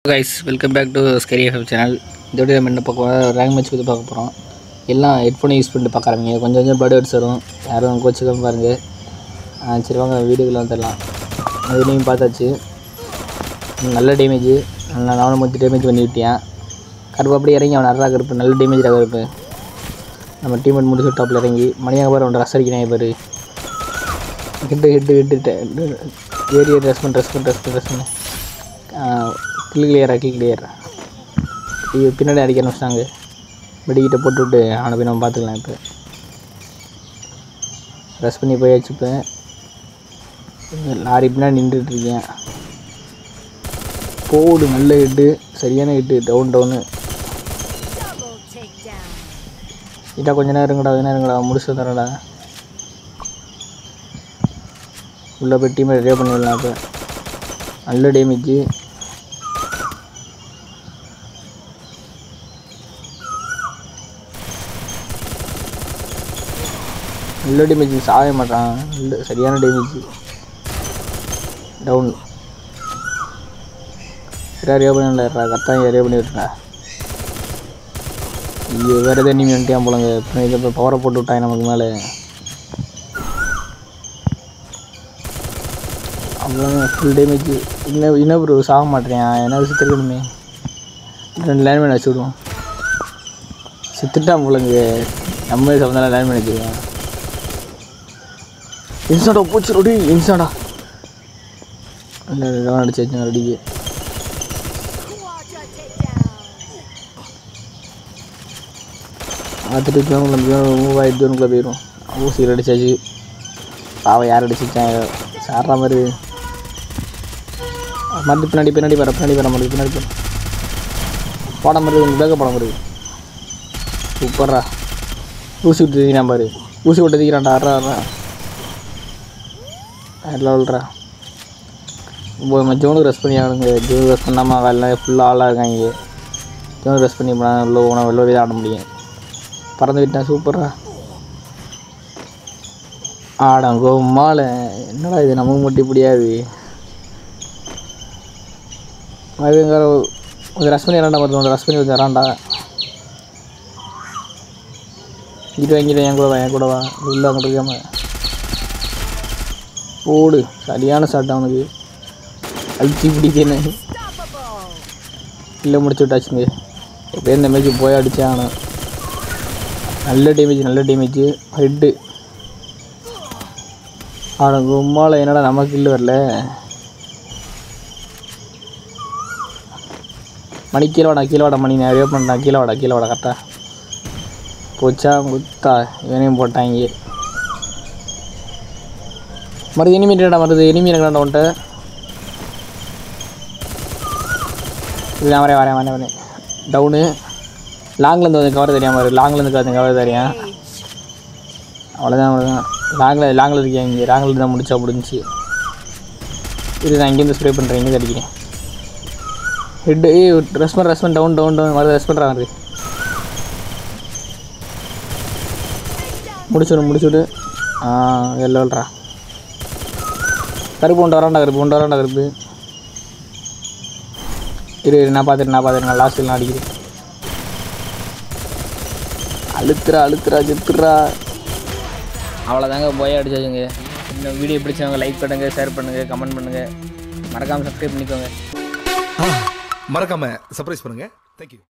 guys welcome back to scary FM channel இந்த video நம்ம என்ன பார்க்க போகிறோம் ரேங்க் மேட்ச் பற்றி பார்க்க போகிறோம் எல்லாம் ஹெட்ஃபோனை யூஸ் பண்ணிட்டு பார்க்க ஆரம்பிங்க கொஞ்சம் கொஞ்சம் பேர்டு ஹெட்ஸ் வரும் யாரும் கோச்சிக்காம பாருங்கள் ஆ, சரி வாங்க வீடியோக்குள்ள வந்துடலாம் அதுலேயும் பார்த்தாச்சு நல்ல டேமேஜ் நான் நானும் மொத்தம் டேமேஜ் பண்ணி விட்டேன் கருப்பு அப்படி இறங்கி அவன் நல்லா கருப்பு நல்ல டேமேஜ் கருப்பு நம்ம டீம் முடிச்சு டாப்பில் இறங்கி மணியாக பாரு அவன் ரஸ் அடிக்கிறாங்க பாரு hit hit hit area dress பண்ண ட்ரெஸ் பண்ண ட்ரெஸ் பண்ண ட்ரெஸ் பண்ண கில் கிளியரா கில் கிளியரா ஐயோ பின்னாடி அடிக்க ஆரம்பிச்சிட்டாங்க வெடிக்கிட்ட போட்டு விட்டு அவனை போய் நம்ம பார்த்துக்கலாம் இப்போ ட்ரெஸ் பண்ணி போய் வச்சுப்பேன் லாரி பின்னாடி நின்றுட்டு இருக்கேன் போடு நல்ல ஹிட்டு சரியான ஹிட்டு டவுன் டவுனு இதா கொஞ்ச நேரம் இருங்கடா கொஞ்ச நேரம் இருங்கடா முடிச்சு தரடா உள்ளே போய் டீமை ரெடியாக பண்ணிடலாம் இப்போ நல்ல டேமேஜ் நல்ல டேமேஜ் சாய மாட்டான் நல்ல சரியான டேமேஜ் டவுன் சரி ஏரியா பண்ணி விளையாடுறா கரெக்டாக ஏரியா பண்ணி விட்டுறா ஐயோ வேறு எதாவது நீ வந்துட்டியான் போலங்க இப்போ இதை இப்போ பவரை போட்டு விட்டாங்க நமக்கு மேலே அவ்வளோதான் ஃபுல் டேமேஜ் இன்னும் இன்னும் ப்ரோ சாக மாட்டேன் என்ன சித்திருக்கணுமே ரெண்டு லைன் பண்ணி வச்சு விடுவோம் சித்துட்டான் போலங்க நம்ம சம்மந்தம் லைன் பண்ணி வச்சுருவோம் இன்ஸ்டாடா போச்சு ரொடி இன்ஸ்டாடா இல்லை லெவன் அடிச்சு வச்சேன் ரெடிக்கு பார்த்துட்டு ஜோனுக்குள்ள மூவ் ஆகிட்டு ஜோனுக்குள்ளே போயிடும் ஊசி அடிச்சாச்சு பாவம் யார் அடிச்சிச்சான் சாடுற மாதிரி மறுபடி பின்னாடி பின்னாடி வர பின்னாடி வர மாதிரி பின்னாடி போகிற போட மாதிரி உங்கள் பேக்க போட மாதிரி சூப்பர்ரா ஊசி விட்டு தீக்கிறான் பாரு ஊசி விட்டு தீக்கிறான்டா அறா அறா எல்லாம் விட்றா இப்போ நம்ம ஜோனுக்கு ரெஸ்ட் பண்ணி ஆடுங்க ஜோனுக்கு ரெஸ்ட் பண்ணாமல் வேலை ஃபுல்லாக ஆளாக இருக்காங்க ஜோனுக்கு ரெஸ்ட் பண்ணி போனால் உள்ள போனால் வெளில போய் தான் ஆட முடியும் பறந்து விட்டேன் சூப்பர்ரா ஆடங்கோ மாலை என்னடா இது நமக்கு மட்டும் இப்படியாது அதுங்கிற கொஞ்சம் ரஷ் பண்ணி இறண்டா மருந்து ரஷ் பண்ணி கொஞ்சம் இறண்டா இங்கிட்டு வாங்கிட்டு என் கூட வா என் கூட வா உள்ள அங்கிட்டு இருக்காம ஓடு சரியான ஷாட் அவனுக்கு அழிச்சு பிடிக்கணும் இல்லை முடிச்சு விட்டாச்சுங்க எப்போ இந்த மேட்ச் போய் அடித்தான் அவனை நல்ல டேமேஜ் நல்ல டேமேஜ் ஹெட்டு அவனை கும்மால என்னடா நமக்கு இல்லை வரல மணி கீழே வாடா கீழே வாடா மணி நிறைய பண்ணான் கீழே வாடா கீழே வாடா கரெக்டாக போச்சா குத்தா இவனையும் போட்டாங்க மருது இனிமே என்னடா மருது இனிமே என்னடா உன்ட்ட இல்லை நான் வரேன் வரேன் வரேன் வரேன் டவுனு லாங்லேருந்து வந்து கவர் தெரியாம பாரு லாங்லேருந்து வந்து கவர் தெரியும் அவ்வளோதான் அவ்வளோதான் லாங்கில் லாங்கில் இருக்கேன் இங்கே லாங்கில் தான் முடிச்சா முடிஞ்சிச்சு இது நான் இங்கேருந்து ஸ்ப்ரே பண்ணுறேன் இங்கே அடிக்கிறேன் ஹெட்டு ஏ respawn respawn down down down மறு ரெஸ்பன் வருது முடிச்சுடு முடிச்சுடு ஆ எல்லோல்றா கருப்பு ஒன்று வராண்டா கருப்பு ஒன்று வராண்டா கருப்பு இரு இரு, நான் பார்த்துட்டு நான் பார்த்துட்டு நான் லாஸ்ட்டில் நான் அடிக்கிறேன் அழுத்துறா அழுத்துறா செத்துறா அவ்வளோதாங்க போய் அடிச்சாச்சுங்க இந்த வீடியோ பிடிச்சவங்க லைக் பண்ணுங்கள் ஷேர் பண்ணுங்கள் கமெண்ட் பண்ணுங்கள் மறக்காமல் சப்ஸ்கிரைப் பண்ணிக்கோங்க மறக்காம சர்ப்ரைஸ் பண்ணுங்க தேங்க்யூ